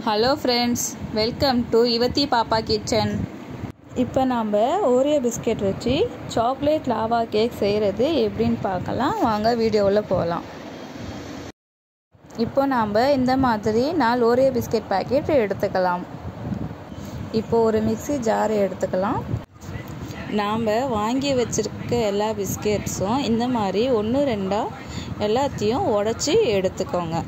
hello friends welcome to யுவதி பாப்பா kitchen இப்போ நாம் ஓரியோ பிஸ்கெட் வச்சு சாக்லேட் லாவா கேக் செய்கிறது எப்படின்னு பார்க்கலாம் வாங்க வீடியோவில் போகலாம் இப்போ நாம் இந்த மாதிரி நாலு ஓரியோ பிஸ்கெட் பாக்கெட் எடுத்துக்கலாம் இப்போ ஒரு மிக்ஸி ஜார் எடுத்துக்கலாம் நாம் வாங்கி வச்சுருக்க எல்லா பிஸ்கெட்ஸும் இந்த மாதிரி ஒன்று ரெண்டாக எல்லாத்தையும் உடச்சி எடுத்துக்கோங்க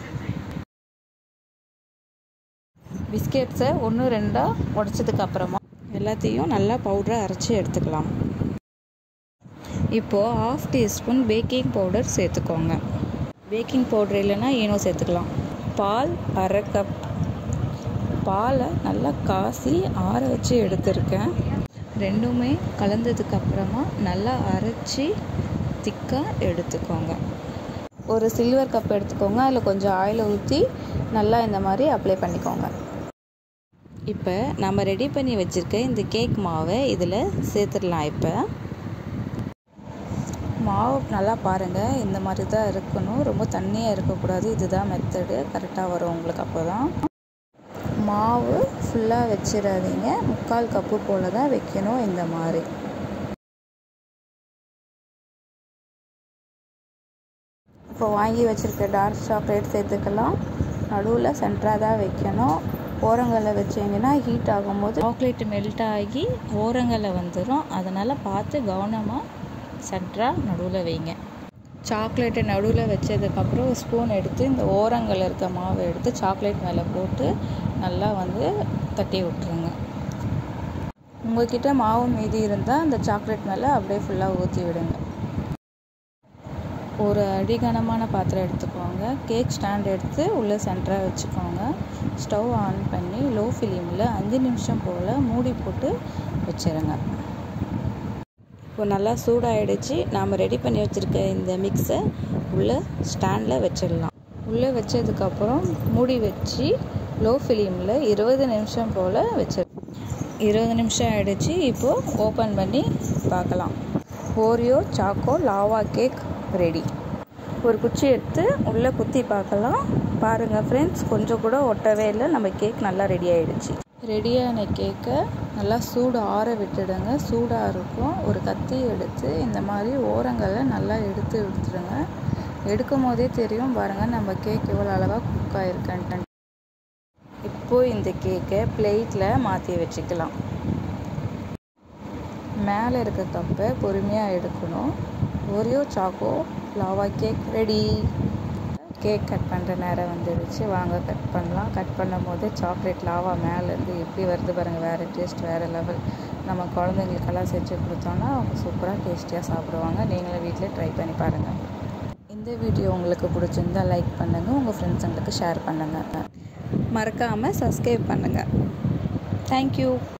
பிஸ்கெட்ஸை ஒன்று ரெண்டாக உடச்சதுக்கு அப்புறமா எல்லாத்தையும் நல்லா பவுடரை அரைச்சி எடுத்துக்கலாம் இப்போது ஆஃப் டீஸ்பூன் பேக்கிங் பவுடர் சேர்த்துக்கோங்க பேக்கிங் பவுடர் இல்லைன்னா ஈனோ சேர்த்துக்கலாம் பால் அரை கப் பாலை நல்லா காசி ஆற வச்சு எடுத்திருக்கேன் ரெண்டுமே கலந்ததுக்கு அப்புறமா நல்லா அரைச்சி திக்காக எடுத்துக்கோங்க ஒரு சில்வர் கப் எடுத்துக்கோங்க அதில் கொஞ்சம் ஆயிலை ஊற்றி நல்லா இந்த மாதிரி அப்ளை பண்ணிக்கோங்க இப்போ நம்ம ரெடி பண்ணி வச்சுருக்க இந்த கேக் மாவை இதில் சேர்த்துடலாம் இப்போ மாவு நல்லா பாருங்கள் இந்த மாதிரி தான் இருக்கணும் ரொம்ப தண்ணியாக இருக்கக்கூடாது இதுதான் மெத்தடு கரெக்டாக வரும் உங்களுக்கு அப்போ தான் மாவு ஃபுல்லாக வச்சிடாதீங்க முக்கால் கப்பு போல் தான் வைக்கணும் இந்த மாதிரி இப்போ வாங்கி வச்சுருக்க டார்க் சாக்லேட் சேர்த்துக்கலாம் நடுவில் சென்டராக தான் வைக்கணும் ஓரங்களில் வச்சிங்கன்னா ஹீட் ஆகும்போது சாக்லேட் மெல்ட் ஆகி ஓரங்களில் வந்துடும் அதனால் பார்த்து கவனமாக சென்டராக நடுவில் வைங்க சாக்லேட்டை நடுவில் வச்சதுக்கப்புறம் ஸ்பூன் எடுத்து இந்த ஓரங்களில் இருக்க மாவை எடுத்து சாக்லேட் மேலே போட்டு நல்லா வந்து தட்டி விட்டுருங்க உங்கள்கிட்ட மாவு மீதி இருந்தால் அந்த சாக்லேட் மேலே அப்படியே ஃபுல்லாக ஊற்றி விடுங்க ஒரு அடிகனமான பாத்திரம் எடுத்துக்கோங்க கேக் ஸ்டாண்ட் எடுத்து உள்ளே சென்டராக வச்சுக்கோங்க ஸ்டவ் ஆன் பண்ணி லோ ஃபிலிமில் அஞ்சு நிமிஷம் போல் மூடி போட்டு வச்சுருங்க இப்போ நல்லா சூடாகிடுச்சு நாம் ரெடி பண்ணி வச்சுருக்க இந்த மிக்ஸை உள்ளே ஸ்டாண்டில் வச்சிடலாம் உள்ளே வச்சதுக்கப்புறம் மூடி வச்சு லோ ஃபிலிமில் இருபது நிமிஷம் போல் வச்சிரு இருபது நிமிஷம் ஆகிடுச்சு இப்போது ஓப்பன் பண்ணி பார்க்கலாம் Oreo choco lava cake ready ஒரு குச்சி எடுத்து உள்ளே குத்தி பார்க்கலாம் பாருங்கள் ஃப்ரெண்ட்ஸ் கொஞ்சம் கூட ஒட்டவே இல்லை நம்ம கேக் நல்லா ரெடி ஆகிடுச்சு ரெடியான கேக்கை நல்லா சூடு ஆற விட்டுடுங்க சூடாக இருக்கும் ஒரு கத்தி எடுத்து இந்த மாதிரி ஓரங்களை நல்லா எடுத்து எடுத்துடுங்க எடுக்கும் போதே தெரியும் பாருங்கள் நம்ம கேக் எவ்வளோ அளவாக குக் ஆகிருக்கன்ட்டு இப்போது இந்த கேக்கை பிளேட்டில் மாற்றி வச்சுக்கலாம் மேலே இருக்க கப்பை பொறுமையாக எடுக்கணும் Oreo choco lava cake ready cake cut பண்ணுற நேரம் வந்துடுச்சு வாங்க கட் பண்ணலாம் கட் பண்ணும் போது சாக்லேட் லாவா மேலேருந்து எப்படி வருது பாருங்கள் வேறு டேஸ்ட் வேறு லெவல் நம்ம குழந்தைங்களுக்கெல்லாம் செஞ்சு கொடுத்தோன்னா அவங்க சூப்பராக டேஸ்டியாக சாப்பிடுவாங்க நீங்களும் வீட்டில் ட்ரை பண்ணி பாருங்கள் இந்த வீடியோ உங்களுக்கு பிடிச்சிருந்தால் லைக் பண்ணுங்கள் உங்கள் ஃப்ரெண்ட்ஸுங்களுக்கு ஷேர் பண்ணுங்கள் மறக்காமல் சப்ஸ்கிரைப் பண்ணுங்கள் தேங்க்யூ